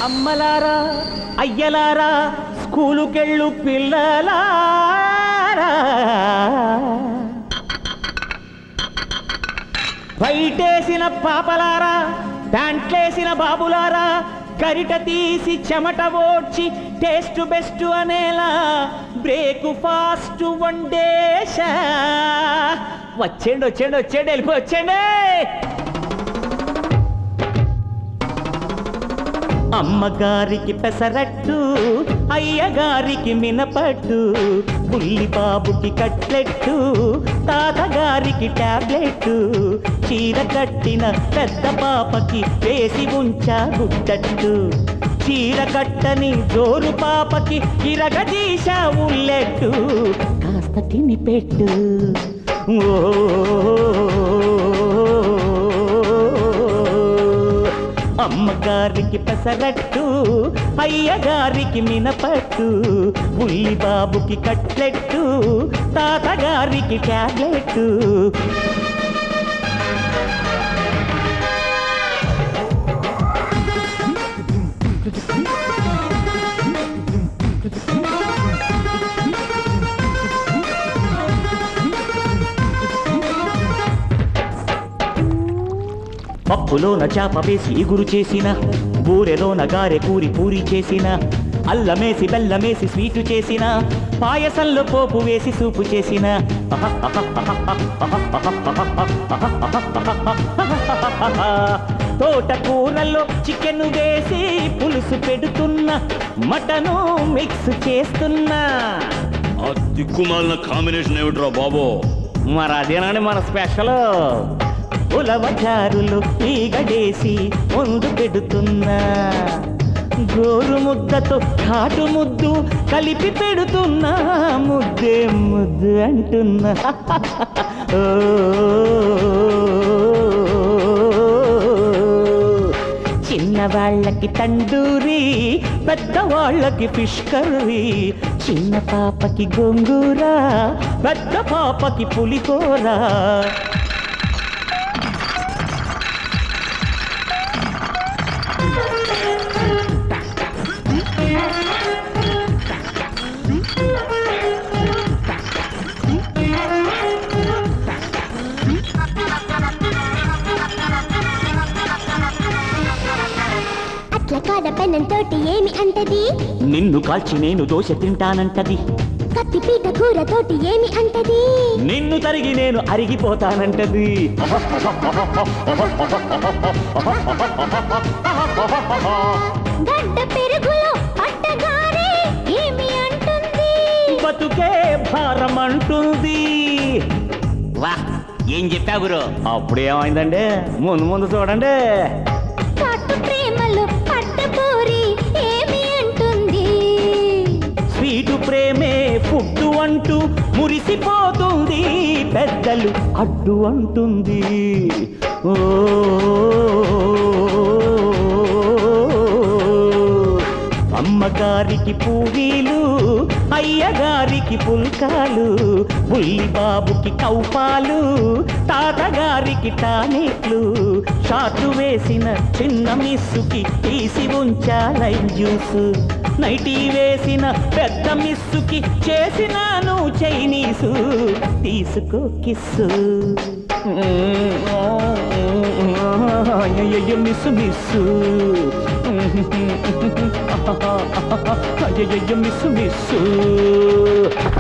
అమ్మలారా అయ్యలారా స్కూలుకెళ్ళు పిల్లలారా బయటేసిన పాపలారా ప్యాంట్లేసిన బాబులారా గరిట తీసి చెమట ఓడ్చి టేస్ట్ బెస్ట్ అనేలా బ్రేక్ ఫాస్ట్ వండేశా వచ్చేయండి వచ్చేయండి వచ్చేయండి వెళ్ళిపో వచ్చేయండి అమ్మగారికి పెసరట్టు అయ్యగారికి మినపట్టు బుల్లి బాబుకి కట్లెట్టు తాతగారికి టాబ్లెట్ చీర కట్టిన పెద్ద పాపకి వేసి ఉంచా గుట్టట్టు చీర కట్టని జోరు పాపకి ఇరగదీశా ఉల్లెట్టు కాస్త తిని పెట్టు ఓ అమ్మగారికి పెసరట్టు అయ్యగారికి మినపట్టు ఉల్లి బాబుకి కట్లెట్టు తాతగారికి టాబ్లెట్ పప్పులోన చాప వేసి ఇగురు చేసిన బూరెలోన గారె కూరి పూరి చేసిన అల్లమేసి బెల్లమేసి స్వీటు చేసిన పాయసంలో పోపు వేసి సూపు చేసిన తోటకూరల్లో చికెన్ వేసి పులుసు పెడుతున్నా మటను మిక్స్ చేస్తున్నా ఆ దిక్కుమాలిన కాంబినేషన్ ఏమిట్రా బాబు మరి అదేనండి మన స్పెషల్ ఉలవచారులు ఈగడేసి ముందు పెడుతున్నా గోరు ముద్దతో కాటు ముద్దు కలిపి పెడుతున్నా ముద్దే ముద్దు అంటున్నా ఓ చిన్నవాళ్ళకి తండూరి పెద్దవాళ్ళకి ఫిష్ కర్రీ చిన్న పాపకి గోంగూర పెద్ద పాపకి పులికూర అట్ల కాడ పెన్నం తోటి ఏమి అంటది నిన్ను కాల్చి నేను దోశ తింటానంటది కత్తి పీట కూర తోటి ఏమి అంటది నిన్ను తరిగి నేను అరిగిపోతానంటది గడ్డ పెరుగులో పట్టగారే ఏమి అంటుంది బతుకే భారం అంటుంది వా ఏం చెప్పా గురు అప్పుడు ఏమైందండి ముందు ముందు చూడండి కాటు ప్రేమలో పట్టబోరి ఏమి అంటుంది స్వీటు ప్రేమే ఫుడ్డు అంటూ మురిసిపోతుంది పెద్దలు అడ్డు అంటుంది ఓ అమ్మగారికి పూరీలు అయ్యగారికి పుల్కాలు బుల్లి బాబుకి కౌపాలు తాతగారికి టానిక్లు షాటు వేసిన చిన్న మిస్సుకి తీసి ఉంచా లైమ్ జ్యూస్ నైటీ వేసిన పెద్ద మిస్సుకి చేసినాను చైనీసు తీసుకో కిస్సు అయ్యయ్యో మిస్సు మిస్సు అయ్యయ్యో మిస్సు మిస్సు